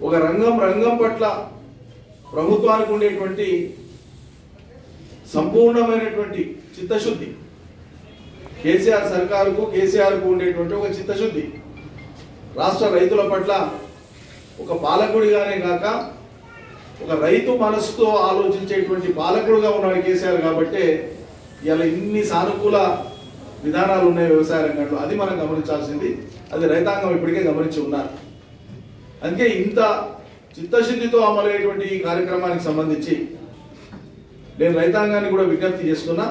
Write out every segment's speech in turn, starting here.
ఒక రంగం రంగం పట్ల ప్రభుత్వానికి ఉండేటువంటి సంపూర్ణమైనటువంటి చిత్తశుద్ధి కేసీఆర్ సర్కారుకు కేసీఆర్కు ఉండేటువంటి ఒక చిత్తశుద్ధి రాష్ట్ర రైతుల పట్ల ఒక పాలకుడిగానే కాక ఒక రైతు మనసుతో ఆలోచించేటువంటి పాలకుడుగా ఉన్నాడు కేసీఆర్ కాబట్టే ఇలా ఇన్ని సానుకూల విధానాలు ఉన్నాయి వ్యవసాయ రంగంలో అది మనం గమనించాల్సింది అది రైతాంగం ఇప్పటికే గమనించి ఉన్నారు అందుకే ఇంత చిత్తశుద్ధితో అమలయ్యేటువంటి ఈ కార్యక్రమానికి సంబంధించి నేను రైతాంగాన్ని కూడా విజ్ఞప్తి చేస్తున్నా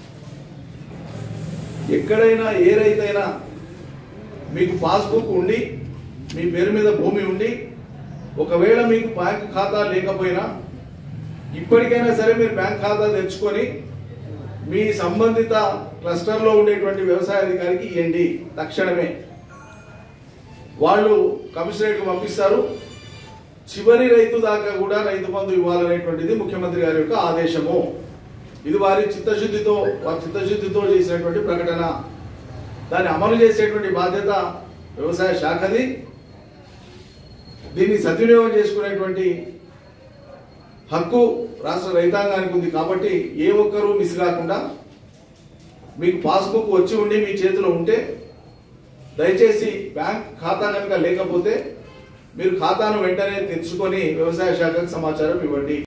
ఎక్కడైనా ఏ రైతైనా మీకు పాస్బుక్ ఉండి మీ పేరు మీద భూమి ఉండి ఒకవేళ మీకు బ్యాంక్ ఖాతా లేకపోయినా ఇప్పటికైనా సరే మీరు బ్యాంక్ ఖాతా తెచ్చుకొని మీ సంబంధిత క్లస్టర్లో ఉండేటువంటి వ్యవసాయ అధికారికి ఇవ్వండి తక్షణమే వాళ్ళు కమిషనరేట్కి పంపిస్తారు చివరి రైతు దాకా కూడా రైతు బంధు ఇవ్వాలనేటువంటిది ముఖ్యమంత్రి గారి యొక్క ఆదేశము ఇది వారి చిత్తశుద్ధితో వారి చిత్తశుద్ధితో చేసినటువంటి ప్రకటన దాన్ని అమలు చేసేటువంటి బాధ్యత వ్యవసాయ శాఖది దీన్ని సద్వినియోగం చేసుకునేటువంటి హక్కు రాష్ట్ర రైతాంగానికి ఉంది కాబట్టి ఏ ఒక్కరూ మిస్ కాకుండా మీకు పాస్బుక్ వచ్చి ఉండి మీ చేతిలో ఉంటే దయచేసి బ్యాంక్ ఖాతా కనుక లేకపోతే మీరు ఖాతాను వెంటనే తెచ్చుకొని వ్యవసాయ శాఖకు సమాచారం ఇవ్వండి